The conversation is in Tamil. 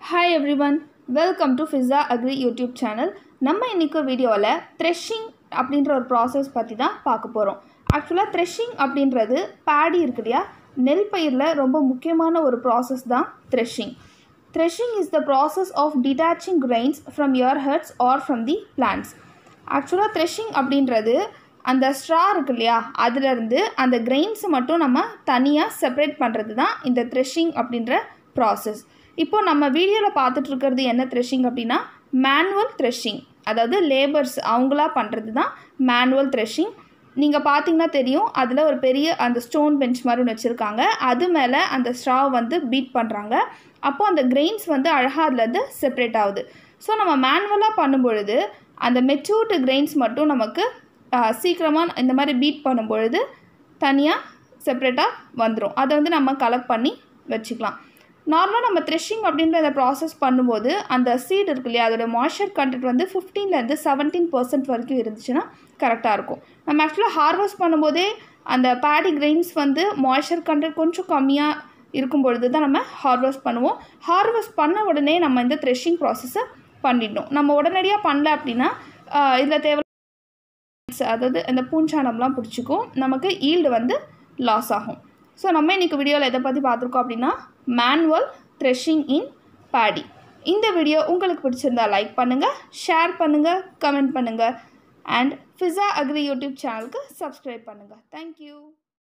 hi everyone welcome to Fiza agri YouTube channel நம்ம இன்றைக்கி வீடியோவில் த்ரெஷிங் அப்படின்ற ஒரு ப்ராசஸ் பற்றி தான் பார்க்க போகிறோம் ஆக்சுவலாக த்ரெஷிங் அப்படின்றது பேடி இருக்கு இல்லையா நெல் பயிரில் ரொம்ப முக்கியமான ஒரு ப்ராசஸ் தான் threshing threshing is the process of detaching grains from ear heads or from the plants ஆக்சுவலாக த்ரெஷிங் அப்படின்றது அந்த ஸ்ட்ரா இருக்கு இல்லையா அதுலேருந்து அந்த கிரெயின்ஸை மட்டும் நம்ம தனியாக செப்பரேட் பண்ணுறது தான் இந்த த்ரெஷிங் அப்படின்ற ப்ராசஸ் இப்போ நம்ம வீடியோவில் பார்த்துட்டு இருக்கிறது என்ன த்ரெஷிங் அப்படின்னா மேனுவல் த்ரெஷிங் அதாவது லேபர்ஸ் அவங்களா பண்ணுறது தான் மேனுவல் த்ரெஷிங் நீங்கள் பார்த்தீங்கன்னா தெரியும் அதில் ஒரு பெரிய அந்த ஸ்டோன் பெஞ்ச் மாதிரி ஒன்று வச்சுருக்காங்க அது மேலே அந்த ஸ்ட்ரா வந்து பீட் பண்ணுறாங்க அப்போ அந்த கிரெயின்ஸ் வந்து அழகாக அதுலேருந்து செப்பரேட் ஆகுது ஸோ நம்ம மேனுவலாக பண்ணும்பொழுது அந்த மெச்சூர்டு கிரெயின்ஸ் மட்டும் நமக்கு சீக்கிரமாக இந்த மாதிரி பீட் பண்ணும் பொழுது தனியாக செப்ரேட்டாக வந்துடும் அதை வந்து நம்ம கலெக்ட் பண்ணி வச்சுக்கலாம் நார்மலாக நம்ம த்ரெஷிங் அப்படின்ற அந்த ப்ராசஸ் பண்ணும்போது அந்த சீட் இருக்கு இல்லையா அதோட மாய்ஸ்சர் கண்டென்ட் வந்து ஃபிஃப்டீன்லேருந்து செவன்டீன் பர்சன்ட் வரைக்கும் இருந்துச்சுன்னா கரெக்டாக இருக்கும் நம்ம ஆக்சுவலாக ஹார்வெஸ்ட் பண்ணும்போதே அந்த பேடி கிரெயின்ஸ் வந்து மாய்ஸ்சர் கண்டென்ட் கொஞ்சம் கம்மியாக இருக்கும் பொழுது தான் நம்ம ஹார்வெஸ்ட் பண்ணுவோம் ஹார்வெஸ்ட் பண்ண உடனே நம்ம இந்த த்ரெஷிங் ப்ராசஸை பண்ணிடணும் நம்ம உடனடியாக பண்ணல அப்படின்னா இதில் தேவை அதாவது இந்த பூஞ்சானம்லாம் பிடிச்சிக்கும் நமக்கு ஈல்டு வந்து லாஸ் ஆகும் ஸோ நம்ம இன்றைக்கி வீடியோவில் எதை பற்றி பார்த்துருக்கோம் அப்படின்னா மேனுவல் த்ரெஷிங் இன் பேடி இந்த வீடியோ உங்களுக்கு பிடிச்சிருந்தா லைக் பண்ணுங்கள் ஷேர் பண்ணுங்கள் கமெண்ட் பண்ணுங்கள் அண்ட் ஃபிஸா அக்ரி யூடியூப் சேனலுக்கு சப்ஸ்கிரைப் பண்ணுங்கள் தேங்க்யூ